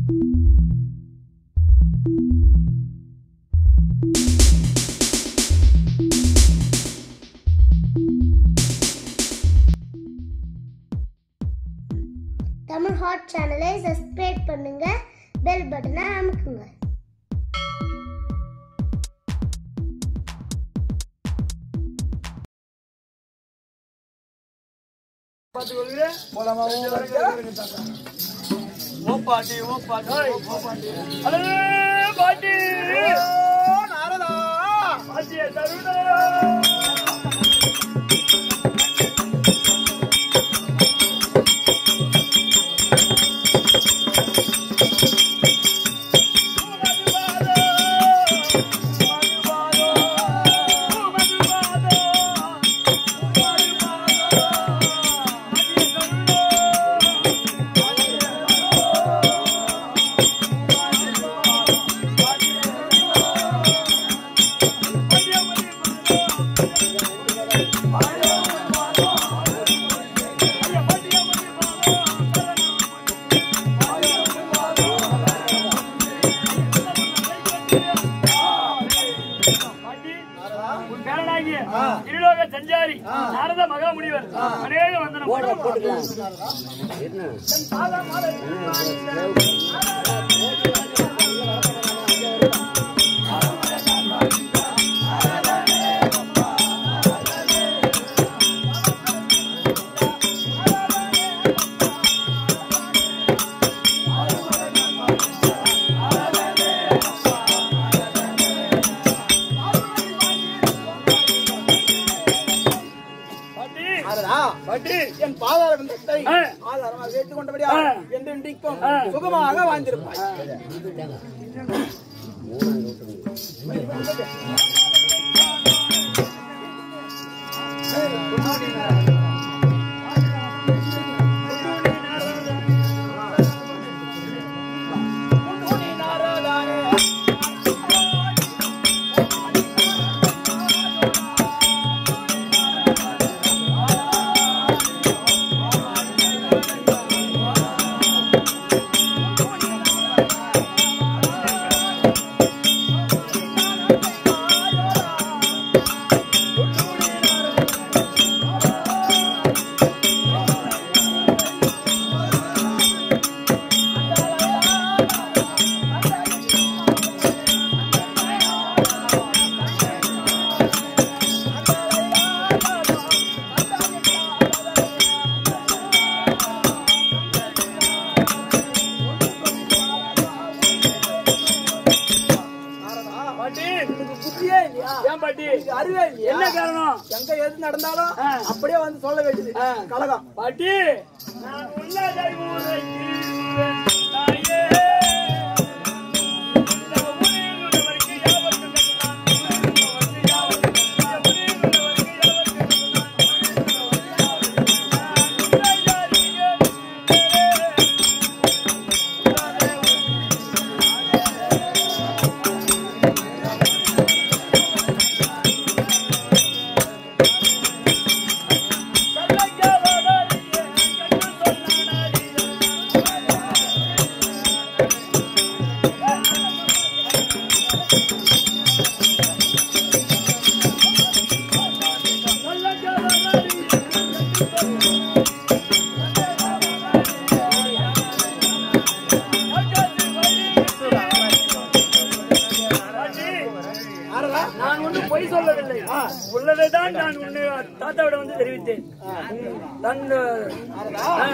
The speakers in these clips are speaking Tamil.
தமிழ் ஹாட் சேனலை சப்ஸ்கிரைப் பண்ணுங்க பெல் பட்டனை அமுக்குங்க ஓ பாட்டி ஓ பாட்டி ஓ பாட்டி அலே பாட்டி ஓ நாரதா பாட்டியே தருணா உன் பேரனாகிய இருலோக சஞ்சாரி நாரத மகாமுனிவர் அநேக வந்தனம் பாட்டி நாரதா, பாட்டி என் பாதார விந்தத்தை ஆ. ஆதாரமாக வைத்துக் கொண்டபடியா ஆ. என்றென்றைக்கும் ஆ. சுகமாக வாழ்ந்திருப்பாய் நாரதா, பாட்டி உனக்கு புத்தியே இல்லையா ஏன் பாட்டி உனக்கு அறிவே இல்லையா என்ன காரணம் எங்க எது நடந்தாலும் ஆ. அப்படியே வந்து சொல்ல வேண்டியது ஆ. கழகம் பாட்டி நான் உள்ளதை உரைக்கிறேன் தாயே. இந்த உயிரினுள்ளவருக்கு யாவர்க்கும் நான் உயிரினுள்ளவருக்கு யாவர்க்கும் இந்த உயிரினுள்ளவருக்கு யாவர்க்கும் நான் உயிரினுள்ளவருக்கு நாரதா, நான் ஒன்றும் பொய் சொல்லவில்லை உள்ளதை தான் நான் உன்னை தாத்தாவிடம் வந்து தெரிவித்தேன் தன் ஆ.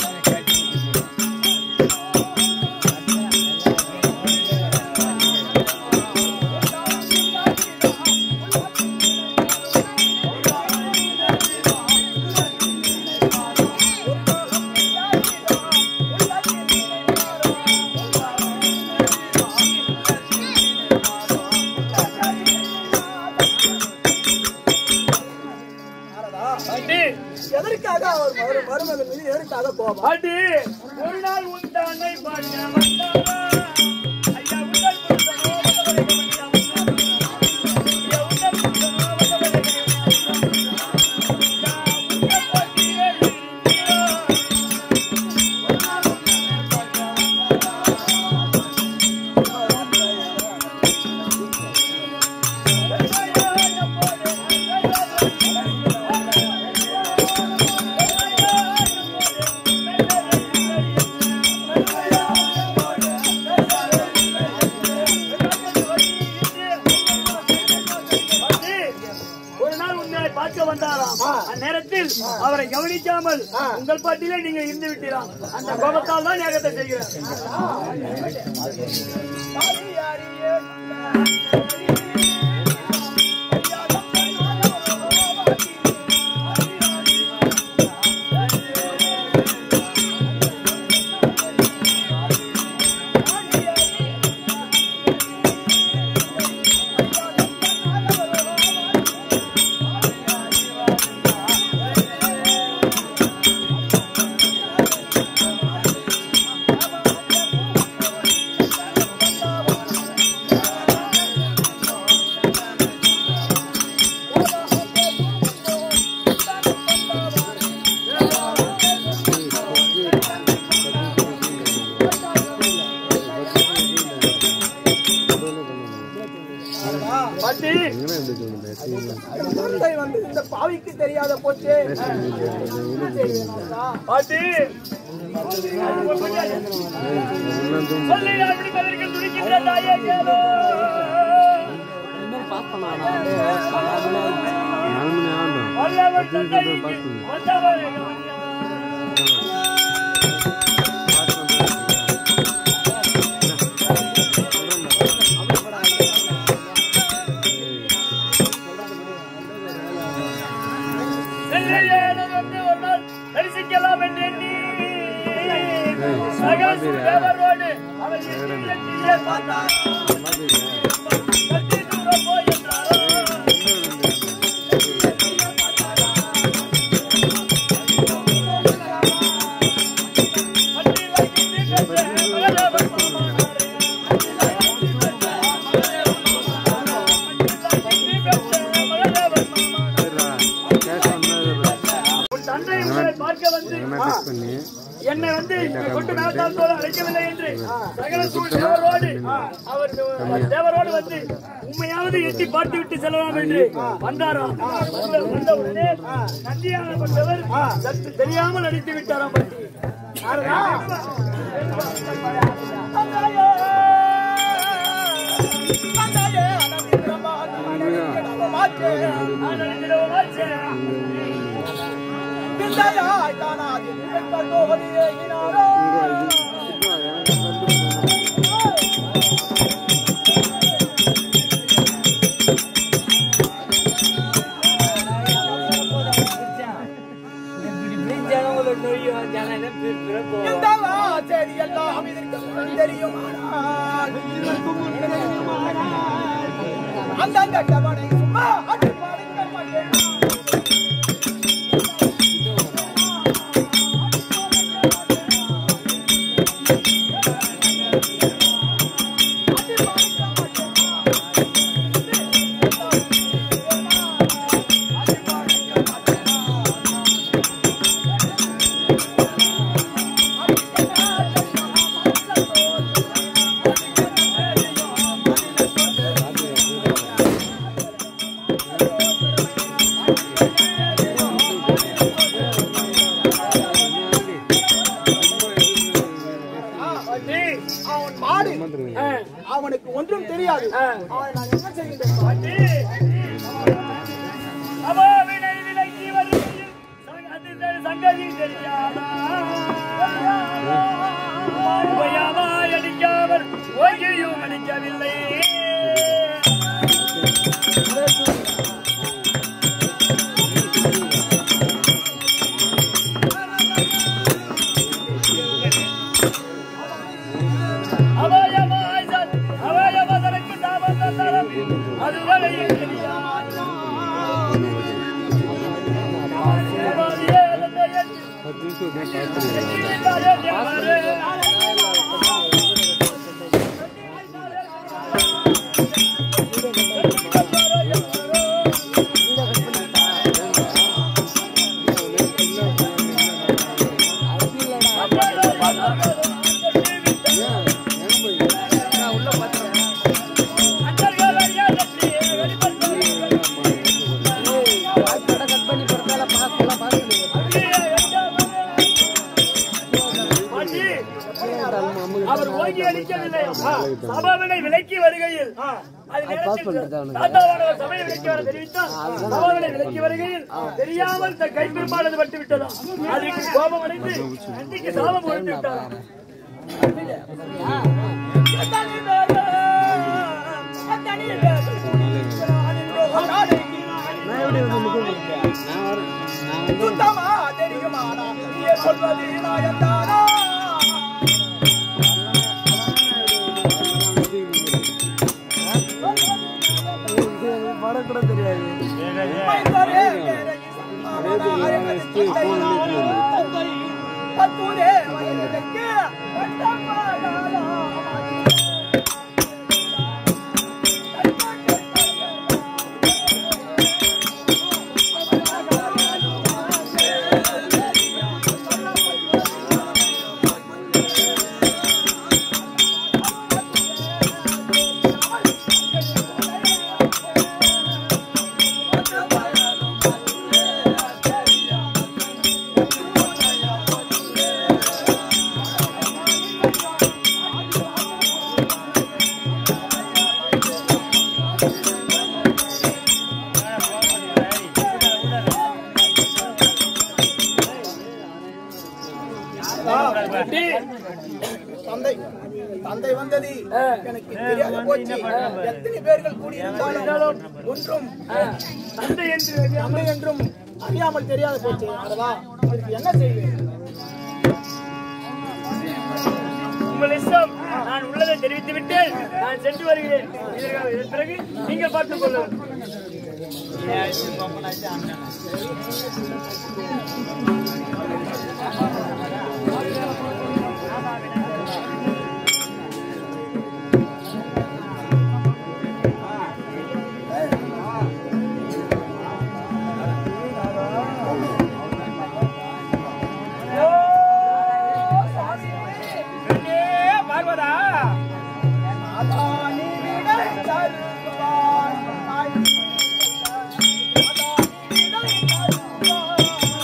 நாரதா, மருமகன் மீது எதற்காக கோபம் பாட்டி ஒரு நாள் உன் தன்னை பார்க்க வந்தாரா ஐயா உடல் புத்தனோ வந்தவரை கவனியா ஐயா உடல் புத்தனோ வந்தவரை கவனியா உங்கள் பட்டியே இருக்கிறார் ஒரு நாள் உங்களை பார்க்க வந்தாராம் அந்நேரத்தில் அவரை கவனிக்காமல் உங்கள் பாட்டிலே நீங்க இருந்து விட்டீராம் அந்த கோபத்தால் தான் ஏகத்தை செய்கிறார் பாட்டி குழந்தை வந்து இந்த பாவிக்கு தெரியாத போச்சே என்ன செய்வேன் ஆத்தா? பாட்டி சொல்லி அப்படி பதில்கள் துடிக்கின்ற தாயே கேளோ வல்லவன் தந்தைக்கு வந்தவரை கவனியா. இல்லையே, நான் வந்து ஒரு நாள் தரிசிக்கலாம் என்று எண்ணி சகசு தேவரோடு அவர் எண்ணிய தீயை பார்த்தார். கட்டி தூரம் போய் என்றாரோ. கட்டி வைத்து தீர்த்த மகதேவன் மாமானாரே. கட்டி வைத்து தீர்த்த மகதேவன் மாமானாரே. உன் தந்தை உங்களை பார்க்க வந்து என்னை வந்து இங்கே கொண்டு நாட்டால் போல அழைக்கவில்லை என்று சகல சூழ் தேவரோடு அவர் தேவரோடு வந்து உண்மையாவது எட்டி பார்த்து விட்டு செல்லலாம் என்று வந்தாராம் வந்து- வந்த உடனே நந்தியான கொண்டவர் சற்று தெரியாமல் அடித்து விட்டாராம் பற்றி பிள்ளையாய் காணாது எங்கள் தோழி ஏகினாரோ. இந்த வாசேரி எல்லாம் இதற்கு முன் தெரியுமானால் அந்த கட்டவனை சும்மா அடி பாடுங்க மாட்டேன் அவன் மாடு அவனுக்கு ஒன்றும் தெரியாது அவனை நான் என்ன செய்கின்றேன் அபாவினை விலக்கி வருகையில் அது சங்கதி தெரியாதா உபயமாய் அடிக்காமல் ஓய்கையும் அடிக்கவில்லை அபாயமாய் தன் அபாயமதற்கு தாபம் தந்தரம் அதுவரை தெரியாமல் பாட்டி, அவர் ஓங்கி அடிக்கவில்லை சபாவினை விலக்கி வருகையில் அது நேரத்தில் தாத்தாவானவர் சபையை விலக்கி வர தெரிவித்தார் சபாவினை விலக்கி வருகையில் தெரியாமல் தன் கைப்பெருமானது பட்டு விட்டதாம் அதுக்கு கோபம் அடைந்து நன்றிக்கு சாபம் கொடுத்து விட்டாராம் சுத்தமா தெரியுமா நீ சொல்வது நாயந்தானா மைந்தரே மேரே தந்தை பத்தூரே வயலுக்கு பட்டமாடாலா பாட்டி, தந்தை தந்தை வந்தது எனக்கு தெரியாத போச்சு எத்தனை பேர்கள் கூடியிருந்தாலும் ஒன்றும் தந்தை என்று தந்தை என்றும் அறியாமல் தெரியாத போச்சு அதவா இதுக்கு என்ன செய்வேன் உங்கள் இஷ்டம் நான் உள்ளதை தெரிவித்து விட்டேன் நான் சென்று வருகிறேன் இதற்கு- இதன் பிறகு நீங்கள் பார்த்துக் கொள்ளுங்கள் பார்வதா அதானி விடை தருவாய் அதானி விடை தருவாய்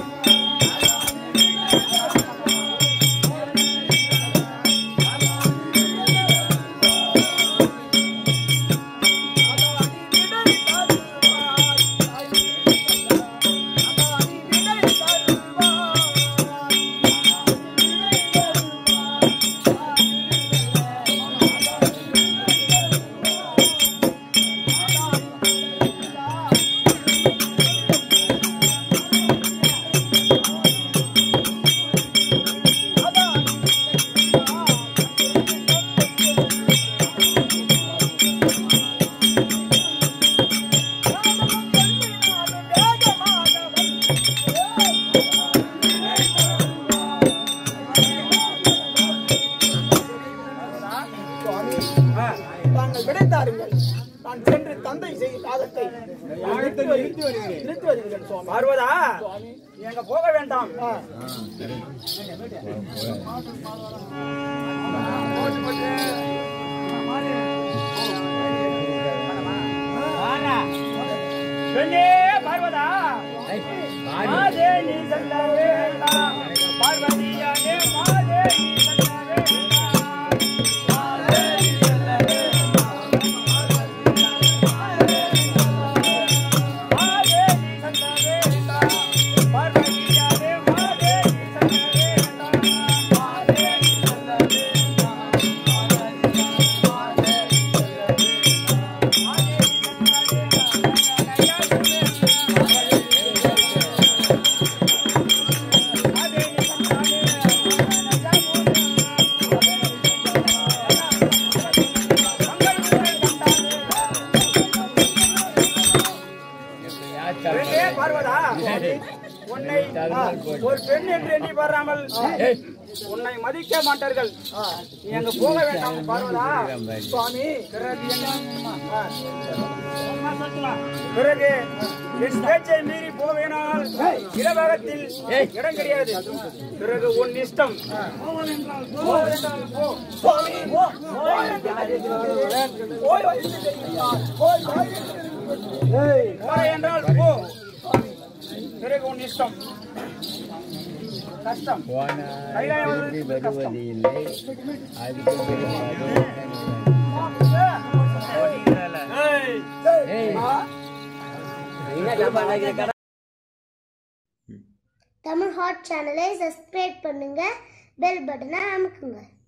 தாங்கள் விடைத்தாருங்கள் நான் சென்று தந்தை செய்யும் பாதத்தை நிறுத்தி வருகிறேன் நிறுத்தி வருகிறேன் சுவாமி பார்வதா எங்க போக வேண்டாம் ஆ. பெண்ணே பார்வதா மாதே நீ செல்ல வேண்டாம் பார்வதியானே மாதே நீ செல்ல வேண்டாம் மாதே நீ செல்ல வேண்டாம் மாதே நீ செல்ல வேண்டாம் பார்வதியானே மாதே நீ செல்ல வேண்டாம் மாதே நீ செல்ல வேண்டாம் பெண்ணே பார்வதா உன்னை ஆ, ஒரு பெண் என்று எண்ணி பாராமல் உன்னை மதிக்க மாட்டார்கள் நீ அங்க போக வேண்டாம் பார்வதா சுவாமி பிறகு என்ன ஆ. பிறகு என் பேச்சை மீறி போவேனால் இடபாகத்தில் இடம் கிடையாது பிறகு உன் இஷ்டம் போவதென்றால் போ. சுவாமி, போ. போய் வைத்திருக்கிறார். போய் வைத்திருக்கிறார். போய் என்றால் போ பிறகு உன் இஷ்டம் கஷ்டம் கைலாயம் வருவது கஷ்டம். இல்லை அதுக்கு ஏய், தமிழ் ஹாட் சேனலை சப்ஸ்கிரைப் பண்ணுங்க பெல் பட்டனை அமுக்குங்க